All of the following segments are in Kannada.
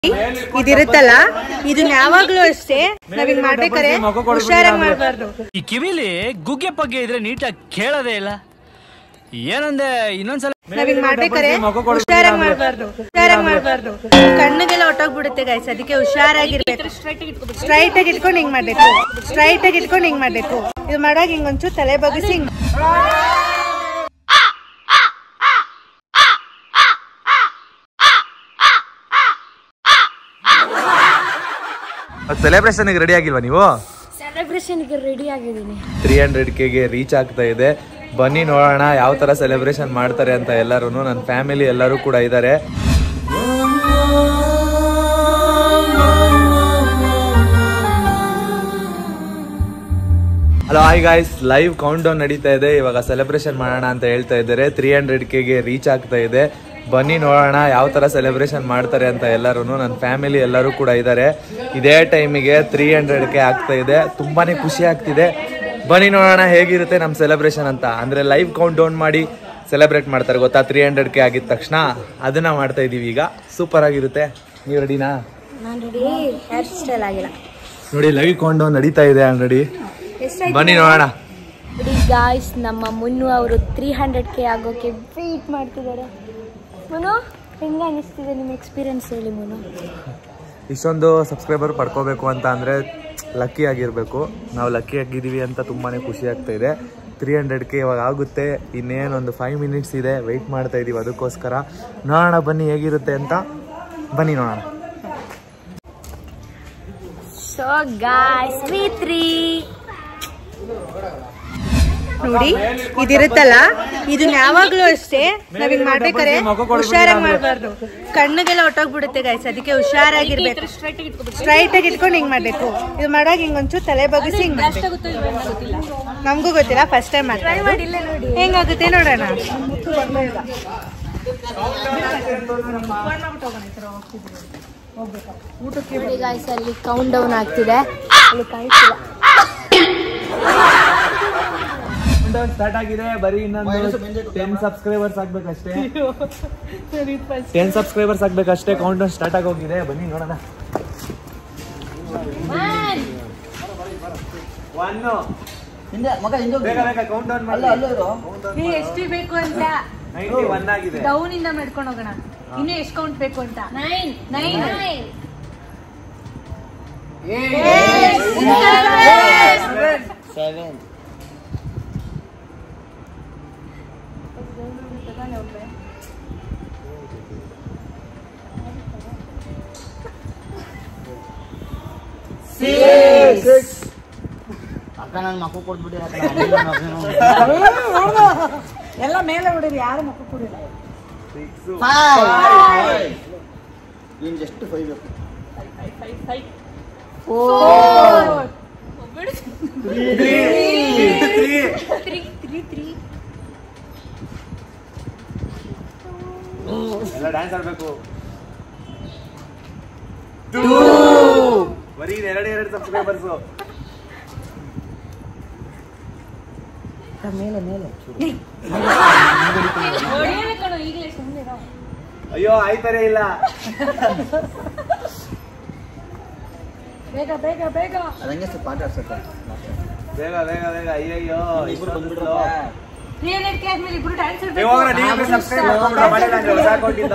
ಇದಿರುತ್ತಲ್ಲ ಇದನ್ನ ಯಾವಾಗ್ಲೂ ಅಷ್ಟೇ ನಾವ್ ಹಿಂಗ್ ಮಾಡ್ಬೇಕಾರೆ ಹುಷಾರಾಗಿ ಮಾಡ್ಬಾರ್ದು ಈ ಕಿವಿಲಿ ಗುಗ್ಗೆ ಪಗ್ಗೆ ಇದ್ರೆ ನೀಟಾಗಿ ಕೇಳೋದೇ ಇಲ್ಲ ಏನಂದೆ ಇನ್ನೊಂದ್ಸಲ ನಾವ್ ಹಿಂಗ್ ಮಾಡ್ಬೇಕಾರೆ ಹುಷಾರಾಗಿ ಮಾಡ್ಬಾರ್ದು ಹುಷಾರಾಗಿ ಮಾಡ್ಬಾರ್ದು ಕಣ್ಣಿಗೆಲ್ಲ ಹೊಟ್ಟೋಗ್ಬಿಡುತ್ತೆ ಗೈಸ್ ಅದಕ್ಕೆ ಹುಷಾರಾಗಿರ್ಬೇಕು ಸ್ಟ್ರೈಟ್ ಆಗಿ ಇಟ್ಕೊಂಡು ಹಿಂಗ್ ಮಾಡ್ಬೇಕು ಸ್ಟ್ರೈಟ್ ಆಗಿ ಇಟ್ಕೊಂಡು ಹಿಂಗ್ ಮಾಡ್ಬೇಕು ಇದು ಮಾಡಾಗ ಹಿಂಗ್ ಒಂಚೂರು ತಲೆ ಬಗ್ಗಿಸಿ ಹಿಂಗ್ ಸೆಲೆಬ್ರೇಷನ್ಗೆ ರೆಡಿ ಆಗಿಲ್ವಾ ನೀವು ಸೆಲೆಬ್ರೇಷನ್ಗೆ ರೆಡಿ ಆಗಿದ್ದೀನಿ ತ್ರೀ ಹಂಡ್ರೆಡ್ ಕೆಗೆ ರೀಚ್ ಆಗ್ತಾ ಇದೆ ಬನ್ನಿ ನೋಡೋಣ ಯಾವ ತರ ಸೆಲೆಬ್ರೇಷನ್ ಮಾಡ್ತಾರೆ ಅಂತ ಎಲ್ಲರೂ ನನ್ನ ಫ್ಯಾಮಿಲಿ ಎಲ್ಲರೂ ಕೂಡ ಇದ್ದಾರೆ hello hi guys live countdown ನಡೀತಾ ಇದೆ ಇವಾಗ ಸೆಲೆಬ್ರೇಷನ್ ಮಾಡೋಣ ಅಂತ ಹೇಳ್ತಾ ಇದ್ದಾರೆ ತ್ರೀ ಹಂಡ್ರೆಡ್ ಕೆಗೆ ರೀಚ್ ಆಗ್ತಾ ಇದೆ ಬನ್ನಿ ನೋಡೋಣ ಯಾವ ತರ ಸೆಲೆಬ್ರೇಷನ್ ಮಾಡ್ತಾರೆ ಅಂತ ಎಲ್ಲರೂ ನನ್ನ ಫ್ಯಾಮಿಲಿ ಎಲ್ಲರೂ ಕೂಡ ಇದ್ದಾರೆ ಇದೇ ಟೈಮಿಗೆ ತ್ರೀ ಹಂಡ್ರೆಡ್ ಕೆ ಆಗ್ತಾ ಇದೆ ತುಂಬಾನೇ ಖುಷಿ ಆಗ್ತಿದೆ ಬನ್ನಿ ನೋಡೋಣ ಹೇಗಿರುತ್ತೆ ನಮ್ಮ ಸೆಲೆಬ್ರೇಷನ್ ಅಂತ ಅಂದ್ರೆ ಲೈವ್ ಕೌಂಟ್ ಡೌನ್ ಮಾಡಿ ಸೆಲೆಬ್ರೇಟ್ ಮಾಡ್ತಾರೆ ಗೊತ್ತಾ ತ್ರೀ ಹಂಡ್ರೆಡ್ ಕೆ ಆಗಿದ ತಕ್ಷಣ ಅದನ್ನ ಮಾಡ್ತಾ ಇದೀವಿ ಈಗ ಸೂಪರ್ ಆಗಿರುತ್ತೆ ನೀವು ರೆಡಿನಾ ನಾನು ರೆಡಿ ಹೇರ್ ಸ್ಟೈಲ್ ಆಗಿಲ್ಲ ನೋಡಿ ಲೈವ್ ಕೌಂಟ್ ಡೌನ್ ನಡೀತಾ ಇದೆ ಆಲ್ರೆಡಿ ಎಷ್ಟಾಯ್ತು ಬನ್ನಿ ನೋಡೋಣ ರೆಡಿ ಗಾಯ್ಸ್ ನಮ್ಮ ಮುನ್ನು ಅವರು ತ್ರೀ ಹಂಡ್ರೆಡ್ ಕೆ ಆಗೋಕೆ ವೆಯ್ಟ್ ಮಾಡ್ತಿದ್ದಾರೆ ಮುನು ಹೆಂಗೆ ಅನಿಸ್ತಿದೆ ನಿಮ್ಮ ಎಕ್ಸ್ಪೀರಿಯನ್ಸ್ ಹೇಳಿ ಮುನು ಇಷ್ಟೊಂದು ಸಬ್ಸ್ಕ್ರೈಬರ್ ಪಡ್ಕೋಬೇಕು ಅಂತ ಅಂದರೆ ಲಕ್ಕಿ ಆಗಿರಬೇಕು ನಾವು ಲಕ್ಕಿ ಆಗಿದ್ದೀವಿ ಅಂತ ತುಂಬಾ ಖುಷಿ ಆಗ್ತಾ ಇದೆ ತ್ರೀ ಹಂಡ್ರೆಡ್ಗೆ ಇವಾಗ ಆಗುತ್ತೆ ಇನ್ನೇನೊಂದು ಫೈವ್ ಮಿನಿಟ್ಸ್ ಇದೆ ವೆಯ್ಟ್ ಮಾಡ್ತಾ ಇದ್ದೀವಿ ಅದಕ್ಕೋಸ್ಕರ ನೋಡೋಣ ಬನ್ನಿ ಹೇಗಿರುತ್ತೆ ಅಂತ ಬನ್ನಿ ನೋಡೋಣ ಸೊ ಗಾಯ್ಸ್ ವಿ ತ್ರೀ ನೋಡಿ ಇದಿರುತ್ತಲ್ಲ ಇದನ್ನ ಯಾವಾಗ್ಲೂ ಅಷ್ಟೇ ನಾವ್ ಹಿಂಗ್ ಮಾಡ್ಬೇಕಾರೆ ಹುಷಾರಾಗಿ ಮಾಡ್ಬಾರ್ದು ಕಣ್ಣಿಗೆಲ್ಲ ಹೊಟ್ಟೋಗ್ಬಿಡುತ್ತೆ ಗೈಸ್ ಅದಕ್ಕೆ ಹುಷಾರಾಗಿರ್ಬೇಕು ಸ್ಟ್ರೈಟ್ ಆಗಿ ಇಟ್ಕೊಂಡು ಹಿಂಗ್ ಮಾಡ್ಬೇಕು ಇದು ಮಾಡಾಗ ಹಿಂಗ್ ಒಂಚೂರು ತಲೆ ಬಗ್ಗಿಸಿ ಹಿಂಗ್ ಮಾಡ್ಬೇಕು ನಮಗೂ ಗೊತ್ತಿಲ್ಲ ಫಸ್ಟ್ ಟೈಮ್ ಮಾಡ್ತಾ ಇರೋದು. ಹೆಂಗಾಗುತ್ತೆ ನೋಡೋಣ ನೋಡಿ ಗಾಯ್ಸ್ ಅಲ್ಲಿ ಕೌಂಟ್ ಡೌನ್ ಆಗ್ತಿದೆ ಅಲ್ಲಿ ಕಾಣಿಸ್ತಿಲ್ಲ ಸ್ಟಾರ್ಟ್ ಆಗಿದೆ ಬರೀ ಇನ್ನೊಂದು ಟೆನ್ ಸಬ್ಸ್ಕ್ರೈಬರ್ಸ್ ಆಗ್ಬೇಕಷ್ಟೇ ಟೆನ್ ಸಬ್ಸ್ಕ್ರೈಬರ್ಸ್ ಆಗ್ಬೇಕಷ್ಟೇ ಕೌಂಟ್ ಡೌನ್ ಸ್ಟಾರ್ಟ್ ಆಗೋಗಿದೆ ಬನ್ನಿ ನೋಡೋಣ ಒನ್ ಬೇಗ ಬೇಗ ಕೌಂಟ್ ಡೌನ್ ಮಾಡಿ ಎಷ್ಟು ಬೇಕು ಅಂತ ನೈಂಟಿ ಒನ್ ಆಗಿದೆ ಡೌನ್ ಇಂದ ಮಾಡ್ಕೊಂಡು ಹೋಗೋಣ ಇನ್ನು ಎಷ್ಟು ಕೌಂಟ್ ಬೇಕು ಅಂತ ನೈನ್ ನೈನ್ ಎಲ್ಲ ಮೇಲೆ ಬಿಡಿರಿ ಯಾರು ಮಕ್ಕ ಕುಡಿಲ್ಲ ಎಲ್ಲ ಡ್ಯಾನ್ಸ್ ಆಡ್ಬೇಕು ಬರೀ ಎರಡು ಎರಡು ಸಬ್ಸ್ಕ್ರೈಬರ್ಸ್ ಅಯ್ಯೋ ಆಯ್ತಾರೆ ಇಲ್ಲ ಬೇಗ ಬೇಗ ಬೇಗ ಬೇಗ ಬೇಗ ಬೇಗ ಅಯ್ಯಯ್ಯೋ ಇಬ್ರು ಬಂದ್ಬಿಟ್ಲು ತ್ರೀ ಹಂಡ್ರೆಡ್ ಕೆ ಆದ್ಮೇಲೆ ಇಬ್ರು ಡ್ಯಾನ್ಸ್ ನೀವು ಹೋಗೋಣ, ನೀವು ಸಬ್ಸ್ಕ್ರೈಬ್ ಮಾಡ್ಕೊಂಡ್ರೆ ಮಾಡಿಲ್ಲ ಅಂದ್ರೆ ಹೊಸ ಅಕೌಂಟಿಂದ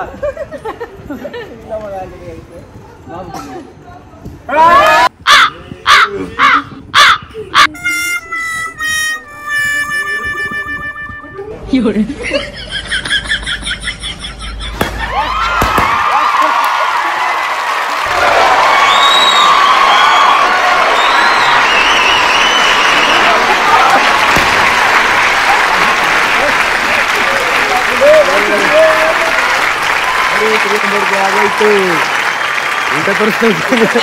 ಆಗೋಯ್ತು ಊಟ ತೋರಿಸ್ತಾ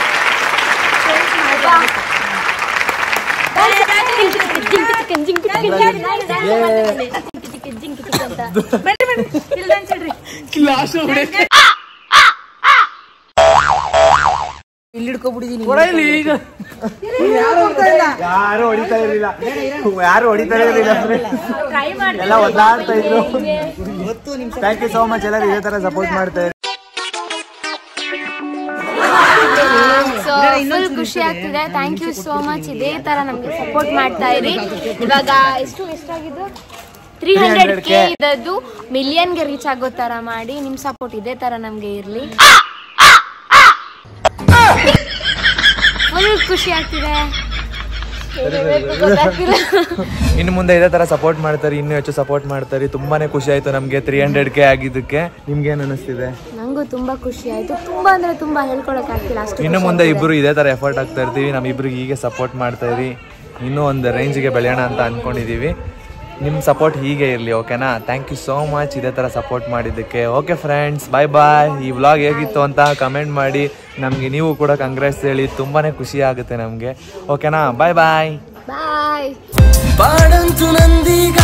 ಯಾರು ಹೊಡಿತಾ ಇರ್ಲಿಲ್ಲ ಯಾರು ಹೊಡಿತಾ ಇರ್ಲಿಲ್ಲ ಅಂದ್ರೆ ಎಲ್ಲ ಒದ್ದಾಡ್ತಾ ಇದ್ರು ಥ್ಯಾಂಕ್ ಯು ಸೋ ಮಚ್ ಎಲ್ಲರೂ ಇದೇ ತರ ಸಪೋರ್ಟ್ ಮಾಡ್ತಾ ಇರಿ ಸೊ ಫುಲ್ ಖುಷಿ ಆಗ್ತಿದೆ ಥ್ಯಾಂಕ್ ಯು ಸೋ ಮಚ್ ಇದೇ ತರ ನಮ್ಗೆ ಸಪೋರ್ಟ್ ಮಾಡ್ತಾ ಇರಿ ಇವಾಗ ಎಷ್ಟು ಎಷ್ಟಾಗಿದ್ದು ತ್ರೀ ಹಂಡ್ರೆಡ್ ಕೆ ಇದ್ದದ್ದು ಮಿಲಿಯನ್ಗೆ ರೀಚ್ ಆಗೋ ತರ ಮಾಡಿ ನಿಮ್ ಸಪೋರ್ಟ್ ಇದೇ ತರ ನಮ್ಗೆ ಇರ್ಲಿ ಫುಲ್ ಖುಷಿ ಆಗ್ತಿದೆ ಏನ್ ಹೇಳ್ಬೇಕು ಗೊತ್ತಾಗ್ತಿಲ್ಲ. ಇನ್ನು ಮುಂದೆ ಇದೇ ತರ ಸಪೋರ್ಟ್ ಮಾಡ್ತಾರೆ ಇನ್ನೂ ಹೆಚ್ಚು ಸಪೋರ್ಟ್ ಮಾಡ್ತಾರೆ ತುಂಬಾನೇ ಖುಷಿ ಆಯ್ತು ನಮಗೆ ತ್ರೀ ಹಂಡ್ರೆಡ್ ಕೆ ಆಗಿದ್ದಕ್ಕೆ ನಿಮ್ಗೆ ಏನ್ ಅನಿಸ್ತಿದೆ ನಂಗೂ ತುಂಬಾ ಖುಷಿ ಆಯ್ತು ತುಂಬಾ ಅಂದ್ರೆ ತುಂಬಾ ಹೇಳ್ಕೊಳಕ್ ಆಗ್ತಿಲ್ಲ ಅಷ್ಟು ಇನ್ನು ಖುಷಿ ಮುಂದೆ ಆಗ್ತಿದೆ. ಇಬ್ರು ಇದೇ ತರ ಎಫರ್ಟ್ ಆಗ್ತಾ ಇರ್ತೀವಿ ನಮ್ ಇಬ್ರಿಗೆ ಹೀಗೆ ಸಪೋರ್ಟ್ ಮಾಡ್ತಾ ಇರಿ ಇನ್ನೂ ಒಂದು ರೇಂಜ್ಗೆ ಬೆಳೆಯೋಣ ಅಂತ ಅನ್ಕೊಂಡಿದೀವಿ ನಿಮ್ಮ ಸಪೋರ್ಟ್ ಹೀಗೆ ಇರಲಿ ಓಕೆನಾ ಥ್ಯಾಂಕ್ ಯು ಸೋ ಮಚ್ ಇದೇ ಥರ ಸಪೋರ್ಟ್ ಮಾಡಿದ್ದಕ್ಕೆ ಓಕೆ ಫ್ರೆಂಡ್ಸ್ ಬಾಯ್ ಬಾಯ್ ಈ ವ್ಲಾಗ್ ಹೇಗಿತ್ತು ಅಂತ ಕಮೆಂಟ್ ಮಾಡಿ ನಮಗೆ ನೀವು ಕೂಡ ಕಂಗ್ರೆಸ್ ಹೇಳಿ ತುಂಬಾ ಖುಷಿ ಆಗುತ್ತೆ ನಮಗೆ ಓಕೆನಾ ಬಾಯ್ ಬಾಯ್ ಬಾಯ್ ಪಾಡಂತು ನಂದೀಗ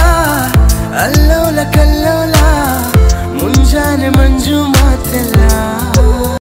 ಅಲ್ಲೋಲ ಕಲ್ಲೋಲ ಮುಂಜಾನೆ ಮಂಜು ಮಾತೆಲ್ಲ